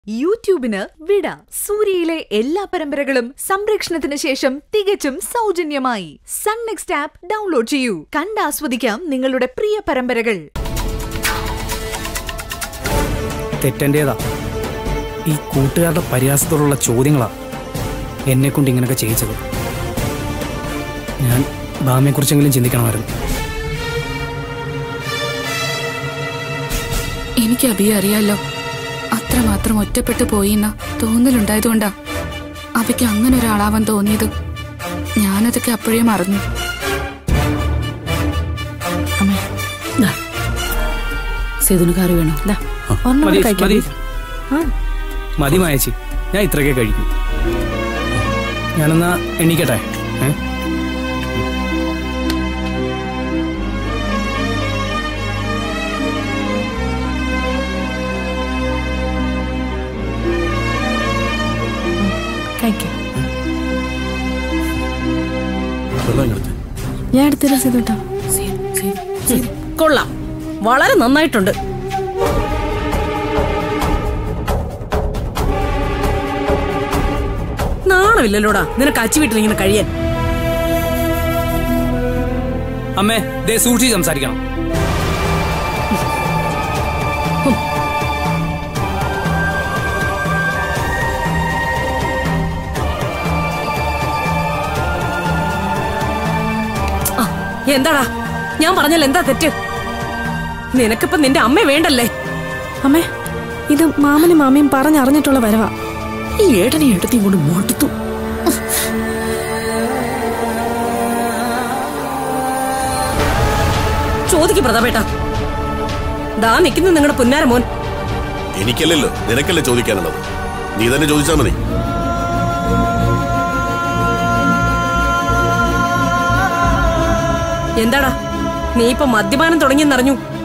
യൂട്യൂബിന് വിട സൂര്യയിലെ എല്ലാ പരമ്പരകളും സംരക്ഷണത്തിന് ശേഷം തികച്ചും സൗജന്യമായി സൺ നെക്സ്റ്റ് ആപ്പ് ഡൗൺലോഡ് ചെയ്യൂ കണ്ടാസ്വദിക്കാം നിങ്ങളുടെ പ്രിയ പരമ്പരകൾ തെറ്റെൻ്റേതാ ഈ കൂട്ടുകാരുടെ പരിഹാസത്തോടുള്ള ചോദ്യങ്ങളാ എന്നെ കൊണ്ട് ഇങ്ങനെയൊക്കെ ചെയ്യിച്ചത് ഞാൻ ഭാമിയെക്കുറിച്ചെങ്കിലും ചിന്തിക്കണമായിരുന്നു എനിക്ക് അഭിയെ അറിയാലോ അത്രമാത്രം ഒറ്റപ്പെട്ടു പോയിന്ന തോന്നലുണ്ടായതുകൊണ്ടാ അവയ്ക്ക് അങ്ങനെ ഒരാളാവാൻ തോന്നിയത് ഞാനതൊക്കെ അപ്പോഴേ മറന്നു അമ്മേ ദാ സേതുന് കറി വേണോ ദാ ഒരെണ്ണം മതി, കൂടെ കഴിക്കാം മതി. ആ മതി മായച്ചി ഞാൻ ഇത്രയൊക്കെ കഴിക്കും ഞാനെന്നാ എണീക്കട്ടെ ഏ കഴിക്കാം വെള്ളം ഇങ്ങടുത്ത്. ഞാൻ എടുത്തില്ല സേതുട്ടാ കൊള്ളാം വളരെ നന്നായിട്ടുണ്ട് നാണമില്ലല്ലോടാ നിനക്ക് അച്ചു വീട്ടിൽ ഇങ്ങനെ കഴിയാൻ അമ്മേ ദേ സൂക്ഷിച്ച് സംസാരിക്കണം ആ, എന്താടാ ഞാൻ പറഞ്ഞാൽ എന്താ തെറ്റ് നിനക്കിപ്പം നിന്റെ അമ്മ വേണ്ടല്ലേ അമ്മേ ഇത് മാമനും മാമയും പറഞ്ഞറിഞ്ഞിട്ടുള്ള വരവാ ഈ ഏട്ടനെ എടുത്തിയും കൊണ്ട് മടുത്തു ചോദിക്കും പ്രതാപേട്ട ദാ നിൽക്കുന്നു നിങ്ങളുടെ പുന്നാര മോൻ എനിക്കല്ലല്ലോ നിനക്കല്ലേ ചോദിക്കാനുള്ളത് നീ തന്നെ ചോദിച്ചാൽ മതി എന്താടാ നീ ഇപ്പൊ മദ്യപാനം തുടങ്ങിയെന്നറിഞ്ഞു